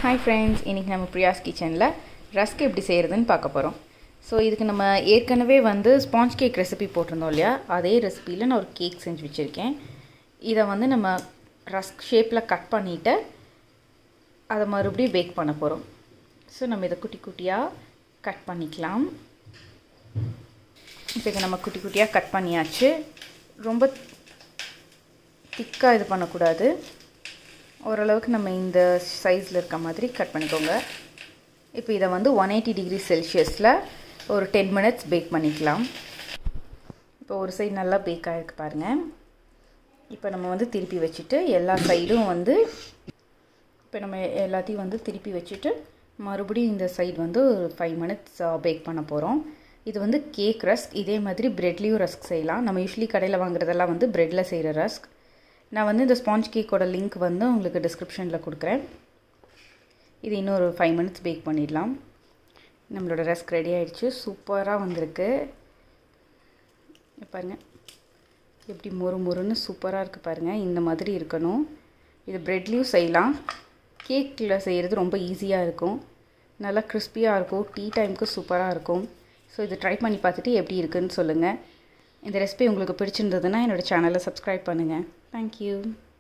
hi friends இன்றைக்கி நம்ம பிரியாஸ் கிச்சனில் ரஸ்க் எப்படி செய்கிறதுன்னு பார்க்க போகிறோம் ஸோ இதுக்கு நம்ம ஏற்கனவே வந்து ஸ்பாஞ்ச் கேக் ரெசிபி போட்டிருந்தோம் இல்லையா அதே ரெசிபியில் நான் ஒரு கேக் செஞ்சு வச்சுருக்கேன் இதை வந்து நம்ம ரஸ்க் ஷேப்பில் கட் பண்ணிவிட்டு அதை மறுபடியும் பேக் பண்ண போகிறோம் ஸோ நம்ம இதை குட்டி குட்டியாக கட் பண்ணிக்கலாம் இப்போ இதை நம்ம குட்டி குட்டியாக கட் பண்ணியாச்சு ரொம்ப திக்காக இது பண்ணக்கூடாது ஓரளவுக்கு நம்ம இந்த சைஸில் இருக்க மாதிரி கட் பண்ணிக்கோங்க இப்போ இதை வந்து ஒன் எயிட்டி டிகிரி செல்சியஸில் ஒரு டென் மினிட்ஸ் பேக் பண்ணிக்கலாம் இப்போ ஒரு சைடு நல்லா பேக் ஆகிருக்கு பாருங்கள் இப்போ நம்ம வந்து திருப்பி வச்சுட்டு எல்லா சைடும் வந்து இப்போ நம்ம எல்லாத்தையும் வந்து திருப்பி வச்சுட்டு மறுபடியும் இந்த சைடு வந்து ஒரு ஃபைவ் மினிட்ஸ் பேக் பண்ண போகிறோம் இது வந்து கேக் ரஸ்க் இதே மாதிரி ப்ரெட்லேயும் ரஸ்க் செய்யலாம் நம்ம யூஸ்வலி கடையில் வாங்குறதெல்லாம் வந்து ப்ரெட்டில் செய்கிற ரஸ்க் நான் வந்து இந்த ஸ்பாஞ்ச் கேக்கோட லிங்க் வந்து உங்களுக்கு டிஸ்கிரிப்ஷனில் கொடுக்குறேன் இது இன்னொரு ஃபைவ் மினிட்ஸ் பேக் பண்ணிடலாம் நம்மளோட ரஸ்க் ரெடி ஆகிடுச்சு சூப்பராக வந்திருக்கு பாருங்கள் எப்படி மொறு மொறுன்னு சூப்பராக இருக்குது பாருங்கள் இந்த மாதிரி இருக்கணும் இது ப்ரெட்லேயும் செய்யலாம் கேக்கில் செய்கிறது ரொம்ப ஈஸியாக இருக்கும் நல்லா கிறிஸ்பியாக இருக்கும் டீ டைமுக்கு சூப்பராக இருக்கும் ஸோ இது ட்ரை பண்ணி பார்த்துட்டு எப்படி இருக்குதுன்னு சொல்லுங்கள் இந்த ரெசிபி உங்களுக்கு பிடிச்சிருந்ததுன்னா என்னோடய சேனலை சப்ஸ்கிரைப் பண்ணுங்கள் தேங்க்யூ